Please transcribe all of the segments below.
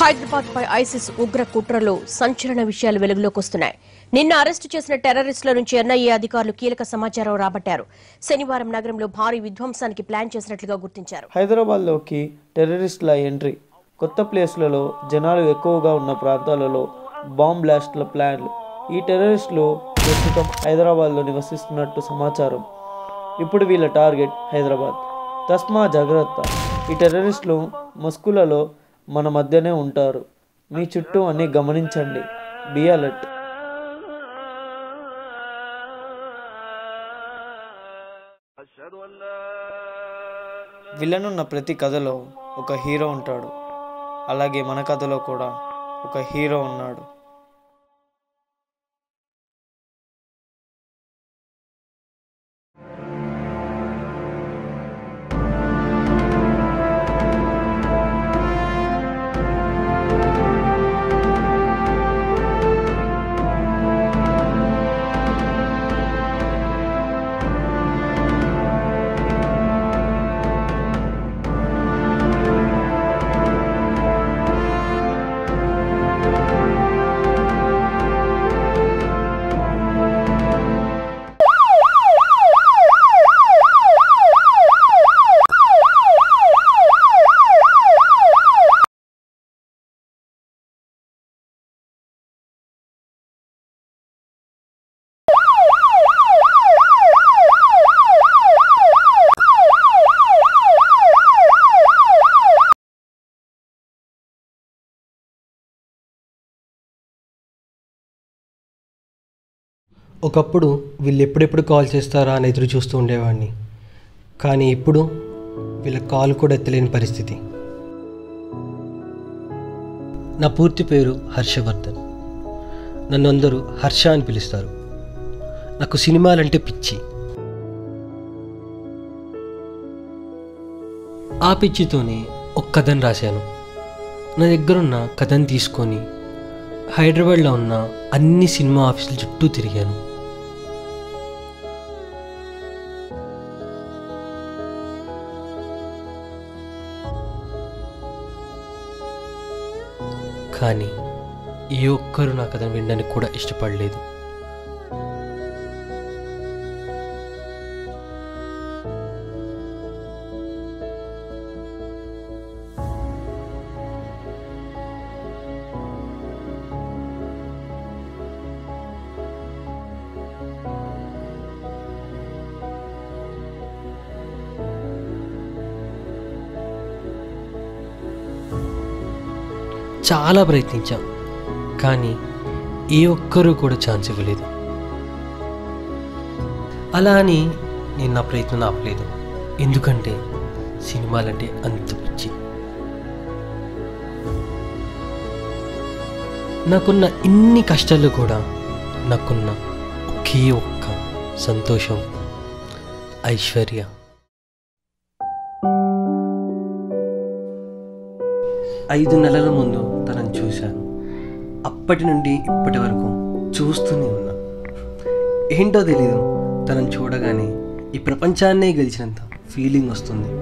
హైదరాబాద్ పై ఐసిస్ ఉగ్ర కుట్రలో సంచలన విషయాలు వెలుగులోకి వస్తున్నాయి నిన్న అరెస్టు చేసిన టెర్రరిస్టుల నుంచి ఎన్ఐఏ అధికారులు కీలక సమాచారం రాబట్టారు శనివారం నగరంలో భారీ విధ్వంసానికి ప్లాన్ చేసినట్లుగా గుర్తించారు హైదరాబాద్లోకి టెర్రరిస్టుల ఎంట్రీ కొత్త ప్లేస్లలో జనాలు ఎక్కువగా ఉన్న ప్రాంతాలలో బాంబ్ బ్లాస్ట్ల ప్లాన్లు ఈ టెర్రరిస్టులు ప్రస్తుతం హైదరాబాద్లో నివసిస్తున్నట్టు సమాచారం ఇప్పుడు వీళ్ళ టార్గెట్ హైదరాబాద్ తస్మా జాగ్రత్త ఈ టెర్రరిస్టులు మస్కులలో మన మధ్యనే ఉంటారు మీ చుట్టూ అన్ని గమనించండి బి అలర్ట్ విలన్ ఉన్న ప్రతి కథలో ఒక హీరో ఉంటాడు అలాగే మన కథలో కూడా ఒక హీరో ఉన్నాడు ఒకప్పుడు వీళ్ళు ఎప్పుడెప్పుడు కాల్ చేస్తారా అని ఎదురు చూస్తూ ఉండేవాడిని కానీ ఇప్పుడు వీళ్ళ కాల్ కూడా ఎత్తలేని పరిస్థితి నా పూర్తి పేరు హర్షవర్ధన్ నన్ను అందరూ హర్ష అని పిలుస్తారు నాకు సినిమాలంటే పిచ్చి ఆ పిచ్చితోనే ఒక కథను రాశాను నా దగ్గరున్న కథను తీసుకొని హైదరాబాద్లో ఉన్న అన్ని సినిమా ఆఫీసుల చుట్టూ తిరిగాను కానీ ఏ ఒక్కరు నా కథను వినడానికి కూడా ఇష్టపడలేదు చాలా ప్రయత్నించాం కానీ ఏ ఒక్కరూ కూడా ఛాన్స్ ఇవ్వలేదు అలా అని నేను నా ప్రయత్నం ఆపలేదు ఎందుకంటే సినిమాలంటే అంత పిచ్చి నాకున్న ఇన్ని కష్టాలు కూడా నాకున్న ఒకే ఒక్క సంతోషం ఐశ్వర్య ఐదు నెలల ముందు తనను చూశాను అప్పటి నుండి ఇప్పటి వరకు చూస్తూనే ఉన్నా ఏంటో తెలీదు తనను చూడగానే ఈ ప్రపంచాన్నే గెలిచినంత ఫీలింగ్ వస్తుంది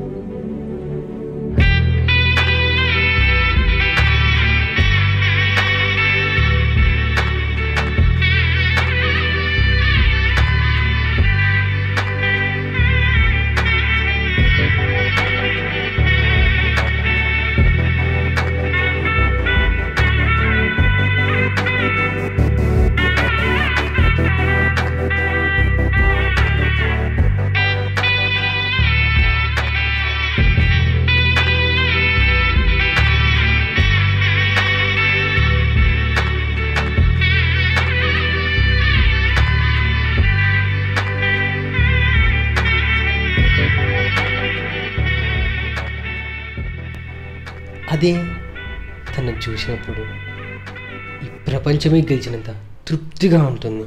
అదే తనను చూసినప్పుడు ఈ ప్రపంచమే గెలిచినంత తృప్తిగా ఉంటుంది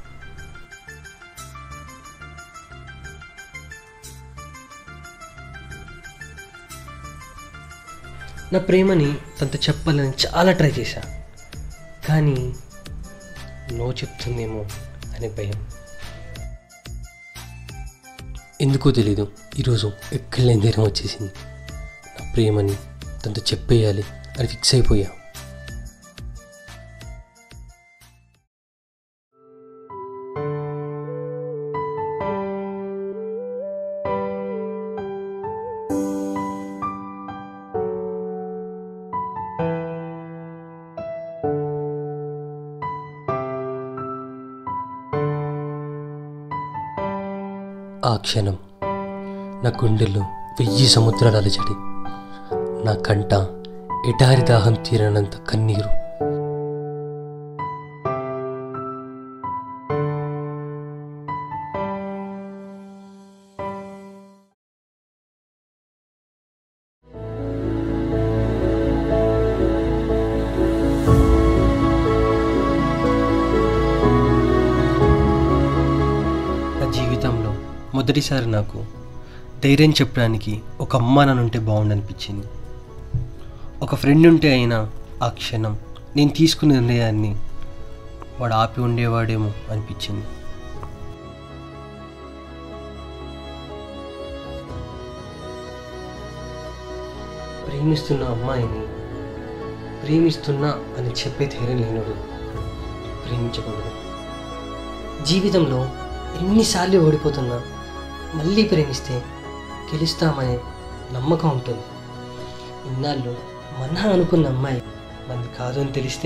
నా ప్రేమని తనతో చెప్పాలని చాలా ట్రై చేశా కానీ నో చెప్తుందేమో అనే భయం ఎందుకో తెలీదు ఈరోజు ఎక్కడ లేని ధైర్యం వచ్చేసింది నా ప్రేమని తనతో చెప్పేయాలి అని ఫిక్స్ అయిపోయా ఆ క్షణం నా గుండెల్లో వెయ్యి సముద్రాల అలజడి నా కంట ఎటారి దాహం తీరనంత కన్నీరు నా జీవితంలో మొదటిసారి నాకు ధైర్యం చెప్పడానికి ఒక అమ్మ నాన్నుంటే బాగుండనిపించింది ఒక ఫ్రెండ్ ఉంటే అయినా ఆ క్షణం నేను తీసుకున్న నిర్ణయాన్ని వాడు ఆపి ఉండేవాడేమో అనిపించింది ప్రేమిస్తున్న అమ్మాయిని ప్రేమిస్తున్నా అని చెప్పే ధైర్యం లేనుడు ప్రేమించకూడదు జీవితంలో ఎన్నిసార్లు ఓడిపోతున్నా మళ్ళీ ప్రేమిస్తే గెలుస్తామనే నమ్మకం ఉంటుంది ఇన్నాళ్ళు మన అనుకున్న అమ్మాయి మనది కాదు అని తెలిస్తే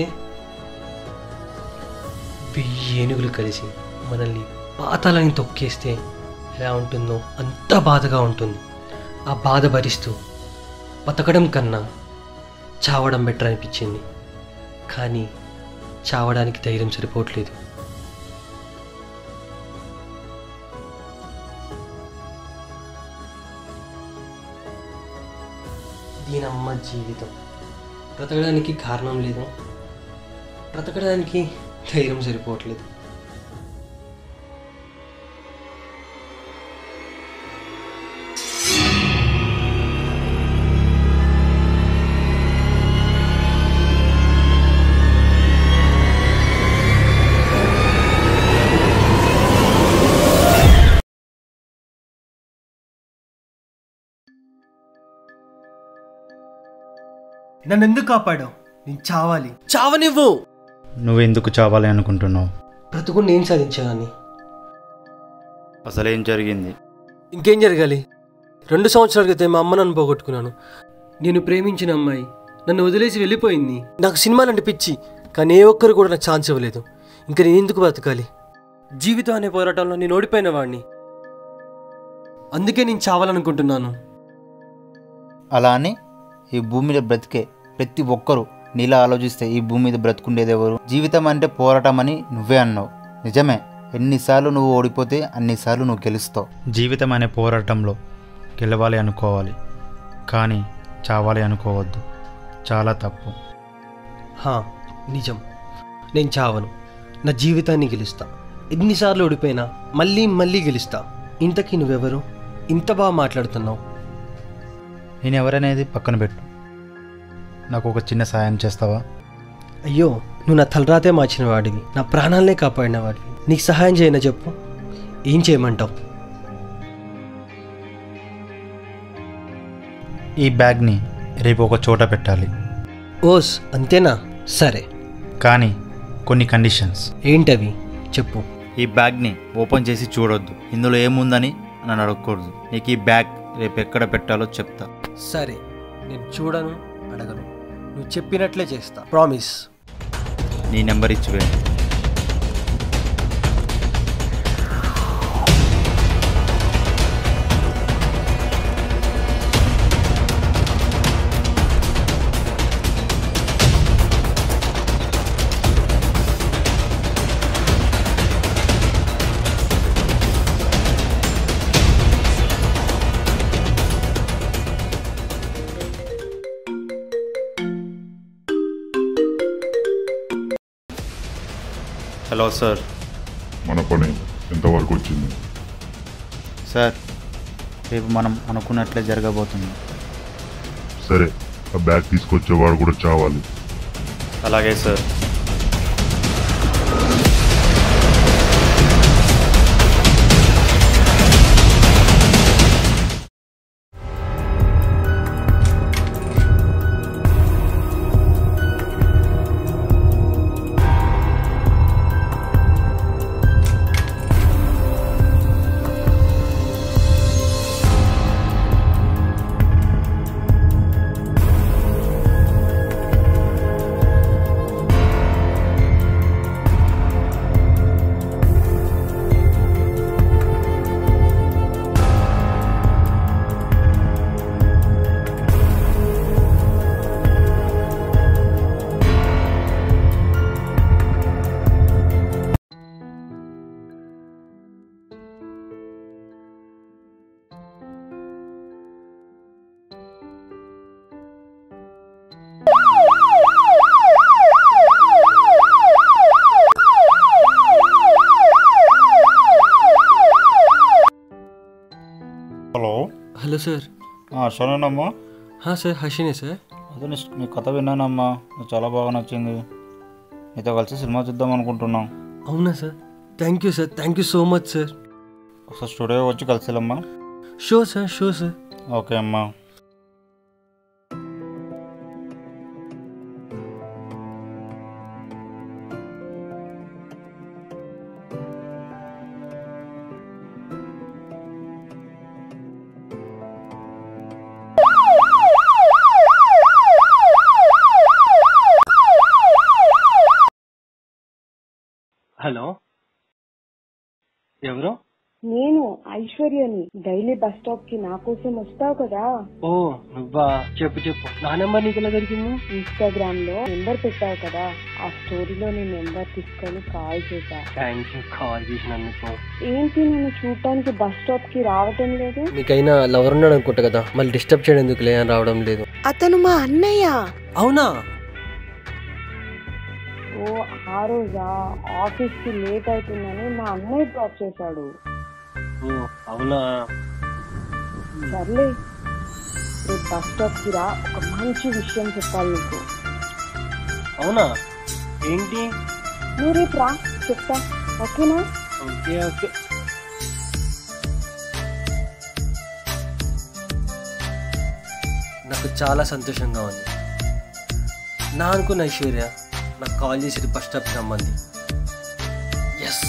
వెయ్యి ఏనుగులు కలిసి మనల్ని పాతాలని తొక్కేస్తే ఎలా ఉంటుందో అంత బాధగా ఉంటుంది ఆ బాధ భరిస్తూ బతకడం కన్నా చావడం బెటర్ అనిపించింది కానీ చావడానికి ధైర్యం సరిపోవట్లేదు దీనమ్మ జీవితం బ్రతకడానికి కారణం లేదు బ్రతకడానికి ధైర్యం సరిపోవట్లేదు నన్ను ఎందుకు కాపాడావు నేను చావాలి చావనివ్వు నువ్వెందుకు చావాలి అనుకుంటున్నావు బ్రతుకు నేను సాధించాలని అసలేం జరిగింది ఇంకేం జరగాలి రెండు సంవత్సరాల క్రితం మా అమ్మ నన్ను పోగొట్టుకున్నాను నేను ప్రేమించిన అమ్మాయి నన్ను వదిలేసి వెళ్ళిపోయింది నాకు సినిమాలు పిచ్చి కానీ ఏ ఒక్కరు కూడా నాకు ఛాన్స్ ఇవ్వలేదు ఇంకా నేను ఎందుకు బతకాలి జీవితం అనే పోరాటంలో నేను ఓడిపోయిన వాడిని అందుకే నేను చావాలనుకుంటున్నాను అలా అని ఈ భూమి మీద బ్రతికే ప్రతి ఒక్కరూ నీలా ఆలోచిస్తే ఈ భూమి మీద బ్రతుకుండేది ఎవరు జీవితం అంటే పోరాటం అని నువ్వే అన్నావు నిజమే ఎన్నిసార్లు నువ్వు ఓడిపోతే అన్నిసార్లు నువ్వు గెలుస్తావు జీవితం అనే పోరాటంలో గెలవాలి అనుకోవాలి కానీ చావాలి అనుకోవద్దు చాలా తప్పు హా నిజం నేను చావను నా జీవితాన్ని గెలుస్తా ఎన్నిసార్లు ఓడిపోయినా మళ్ళీ మళ్ళీ గెలుస్తా ఇంతకీ నువ్వెవరు ఇంత బాగా మాట్లాడుతున్నావు నేను ఎవరనేది పక్కన పెట్టు నాకు ఒక చిన్న సాయం చేస్తావా అయ్యో నువ్వు నా తలరాతే మార్చిన వాడివి నా ప్రాణాలనే కాపాడిన వాడివి నీకు సహాయం చేయనా చెప్పు ఏం చేయమంటావు ఈ బ్యాగ్ని రేపు ఒక చోట పెట్టాలి ఓస్ అంతేనా సరే కానీ కొన్ని కండిషన్స్ ఏంటవి చెప్పు ఈ బ్యాగ్ని ఓపెన్ చేసి చూడొద్దు ఇందులో ఏముందని నన్ను అడగకూడదు నీకు ఈ బ్యాగ్ రేపు ఎక్కడ పెట్టాలో చెప్తా సరే నేను చూడను అడగను నువ్వు చెప్పినట్లే చేస్తా ప్రామిస్ నీ నెంబర్ ఇచ్చి వెళ్ళు హలో సార్ మన పని ఎంతవరకు వచ్చింది సార్ రేపు మనం అనుకున్నట్లే జరగబోతుంది సరే ఆ బ్యాగ్ తీసుకొచ్చేవాడు కూడా చావాలి అలాగే సార్ సార్ సరేనమ్మా సార్ హర్షినే సార్ అదే నీ నీ కథ విన్నానమ్మా నాకు చాలా బాగా నచ్చింది నీతో కలిసి సినిమా చూద్దాం అనుకుంటున్నాం అవునా sir thank you sir thank you so much sir ఒకసారి స్టూడియో వచ్చి కలిసిలమ్మా show sir show sir okay అమ్మా హలో ఎవరు నేను ఐశ్వర్యని డైలీ బస్ స్టాప్ కి నా కోసం వస్తావు కదా ఓ నువ్వా చెప్పు చెప్పు నా నెంబర్ నీకు ఎలా దొరికింది ఇన్స్టాగ్రామ్ లో నెంబర్ పెట్టావు కదా ఆ స్టోరీలో నీ నెంబర్ తీసుకొని కాల్ చేశా థ్యాంక్ యూ కాల్ చేసినందుకు ఏంటి నన్ను చూడటానికి బస్ స్టాప్ కి రావటం లేదు మీకైనా లవర్ ఉన్నాడు అనుకుంటా కదా మళ్ళీ డిస్టర్బ్ చేయడం ఎందుకు లే అని రావడం లేదు అతను మా అన్నయ్య అవునా ఓ ఆ రోజా ఆఫీస్ కి లేట్ అవుతుందని మా అన్నయ్య డ్రాప్ చేశాడు ఓ అవునా సర్లే రేపు బస్ స్టాప్ కి రా ఒక మంచి విషయం చెప్పాలి నీకు అవునా ఏంటి నువ్వు రేపు రా చెప్తా ఓకేనా ఓకే ఓకే నాకు చాలా సంతోషంగా ఉంది నా అనుకున్న ఐశ్వర్య నాకు కాల్ చేసి బస్ స్టాప్ రమ్మంది ఎస్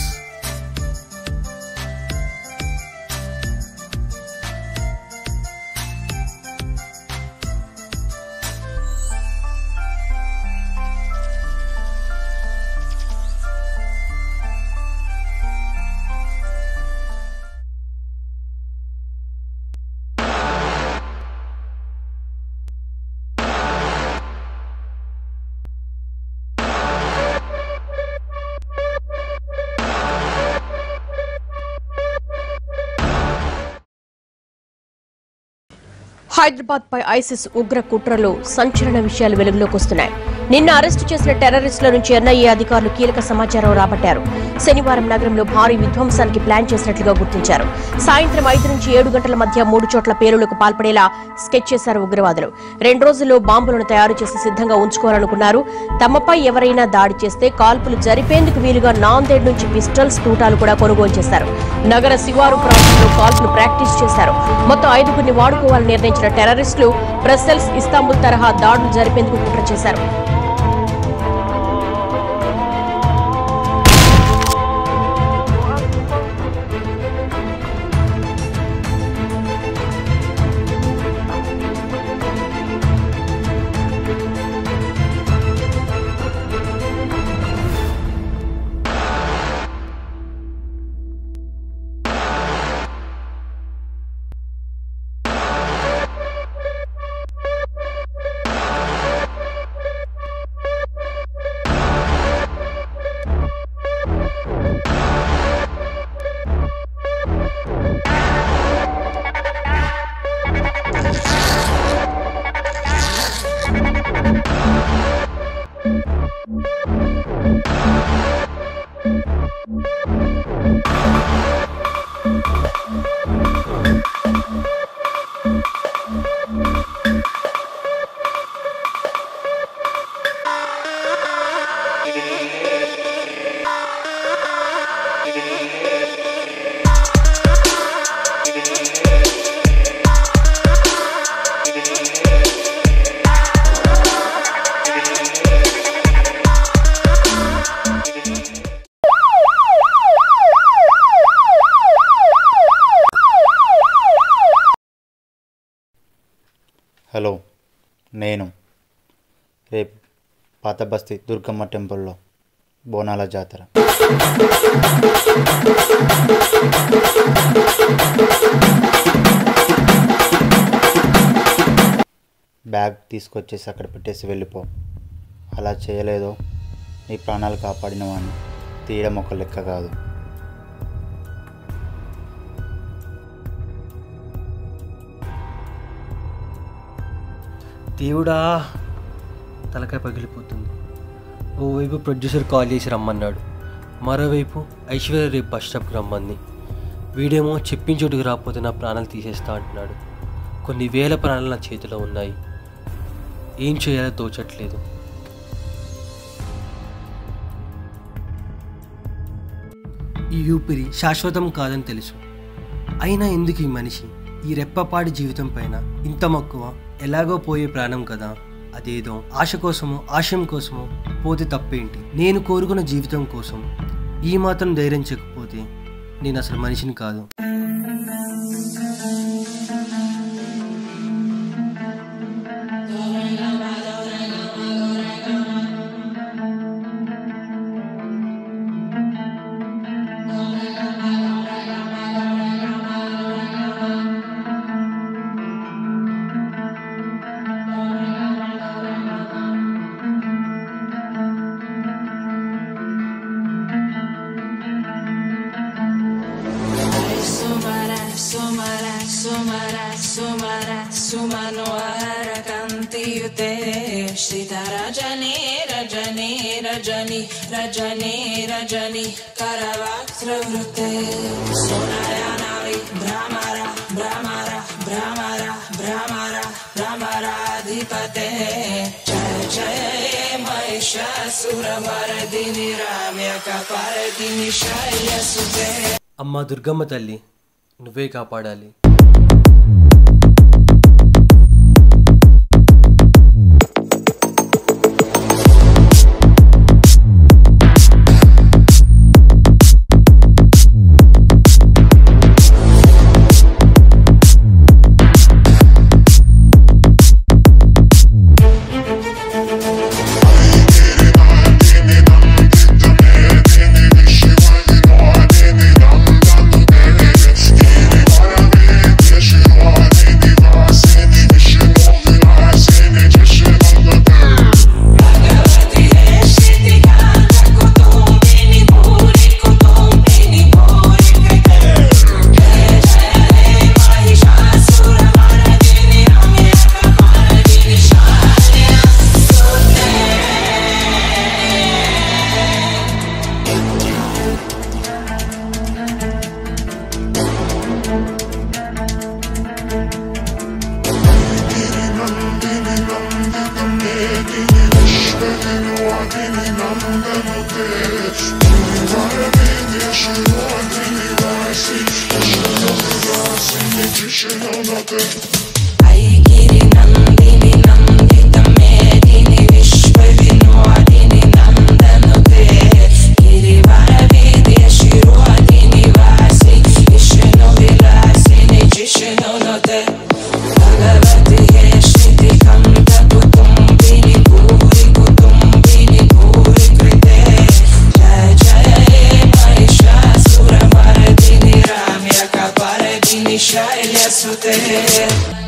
హైదరాబాద్ పై ఐసిస్ ఉగ్ర కుట్రలో సంచలన విషయాలు వెలుగులోకి వస్తున్నాయి నిన్న అరెస్టు చేసిన టెర్రరిస్టుల నుంచి ఎన్ఐఏ అధికారులు కీలక సమాచారం రాబట్టారు శనివారం నగరంలో భారీ విధ్వంసానికి ప్లాన్ చేసినట్లుగా గుర్తించారు సాయంత్రం ఐదు నుంచి ఏడు గంటల మధ్య మూడు చోట్ల పేలులకు పాల్పడేలా స్కెచ్ చేశారు ఉగ్రవాదులు రెండు రోజుల్లో బాంబులను తయారు చేసి సిద్ధంగా ఉంచుకోవాలనుకున్నారు తమపై ఎవరైనా దాడి చేస్తే కాల్పులు జరిపేందుకు వీలుగా నాందేడ్ నుంచి పిస్టల్స్ తూటాలు కూడా కొనుగోలు చేశారు నగర శివారు ప్రాంతంలో కాల్పులు ప్రాక్టీస్ చేశారు మొత్తం ఐదుగురిని వాడుకోవాలని నిర్ణయించిన టెర్రరిస్టులు బ్రస్సెల్స్ ఇస్తాంబుల్ తరహా దాడులు జరిపేందుకు కుట్ర చేశారు హలో నేను రేపు పాత బస్తీ దుర్గమ్మ టెంపుల్లో బోనాల జాతర బ్యాగ్ తీసుకొచ్చేసి అక్కడ పెట్టేసి వెళ్ళిపో అలా చేయలేదో నీ ప్రాణాలు కాపాడిన వాడిని తీయడం ఒక లెక్క కాదు దేవుడా తలకాయ పగిలిపోతుంది ఓవైపు ప్రొడ్యూసర్ కాల్ చేసి రమ్మన్నాడు మరోవైపు ఐశ్వర్య రేపు బస్ స్టాప్కి రమ్మంది వీడేమో చెప్పిన చోటుకు రాకపోతే నా ప్రాణాలు తీసేస్తా అంటున్నాడు కొన్ని వేల ప్రాణాలు నా చేతిలో ఉన్నాయి ఏం చేయాలో తోచట్లేదు ఈ ఊపిరి శాశ్వతం కాదని తెలుసు అయినా ఎందుకు ఈ మనిషి ఈ రెప్పపాటి జీవితం పైన ఇంత మక్కువ ఎలాగో పోయే ప్రాణం కదా అదేదో ఆశ కోసమో ఆశయం కోసమో పోతే తప్పేంటి నేను కోరుకున్న జీవితం కోసం ఈ మాత్రం ధైర్యం చెక్కకపోతే నేను అసలు మనిషిని కాదు Sumara, sumara, sumara, sumara, sumano arakantiyute Sita rajani, rajani, rajani, rajani, rajani, karavaktravrute Sonayanavi, brahmara, brahmara, brahmara, brahmara, brahmaradhipate Jaya jaya mahishasuravardhini ramyakaparadhini shayasute అమ్మా దుర్గమ్మ తల్లి నువ్వే కాపాడాలి ऐगिरि नन्दिनि नन्दितमेदिनि विश्वविनोदिनि नन्दनुते गिरिवरवेदे शिरोदिनि वासि विष्णुविलासिनि जिष्णुनुते भगवति हे श्रुतिकण्ठकुटुम्बिनि भूरि कुटुम्बिनि भूरि कृते जय जय हे महिषासुरमर्दिनि राम्यकपर्दिनि शैलसुते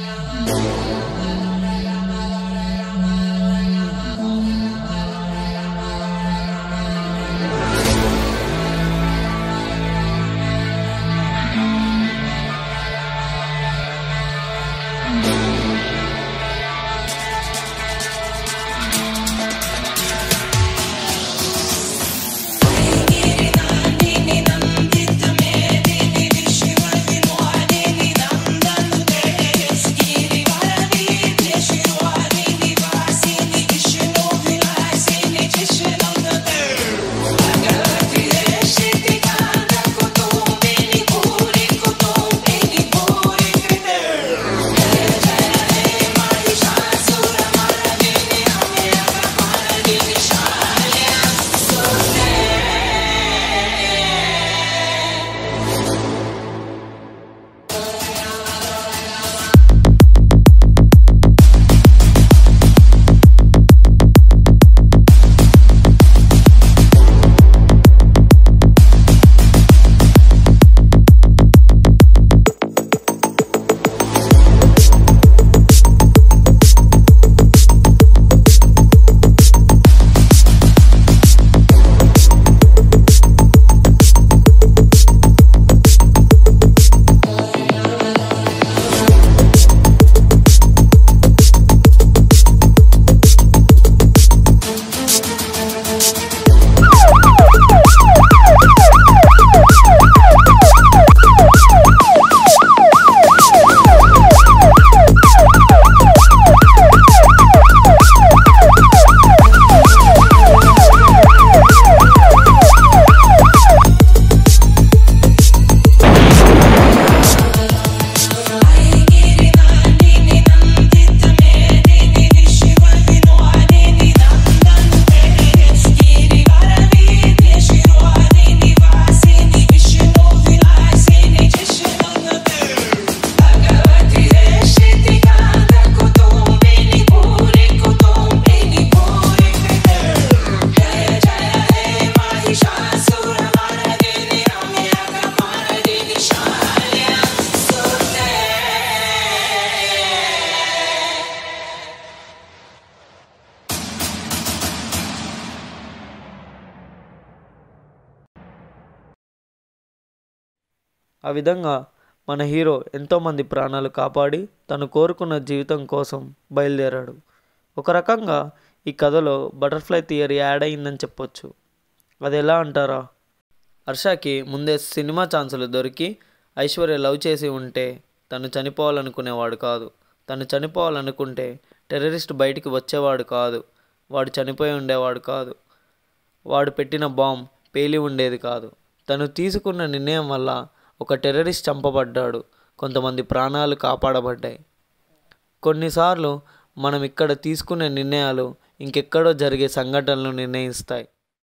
ఆ విధంగా మన హీరో ఎంతోమంది ప్రాణాలు కాపాడి తను కోరుకున్న జీవితం కోసం బయలుదేరాడు ఒక రకంగా ఈ కథలో బటర్ఫ్లై థియరీ యాడ్ అయిందని చెప్పొచ్చు అది ఎలా అంటారా హర్షకి ముందే సినిమా ఛాన్సులు దొరికి ఐశ్వర్య లవ్ చేసి ఉంటే తను చనిపోవాలనుకునేవాడు కాదు తను చనిపోవాలనుకుంటే టెర్రరిస్ట్ బయటికి వచ్చేవాడు కాదు వాడు చనిపోయి ఉండేవాడు కాదు వాడు పెట్టిన బాంబ్ పేలి ఉండేది కాదు తను తీసుకున్న నిర్ణయం వల్ల ఒక టెర్రరిస్ట్ చంపబడ్డాడు కొంతమంది ప్రాణాలు కాపాడబడ్డాయి కొన్నిసార్లు మనం ఇక్కడ తీసుకునే నిర్ణయాలు ఇంకెక్కడో జరిగే సంఘటనలు నిర్ణయిస్తాయి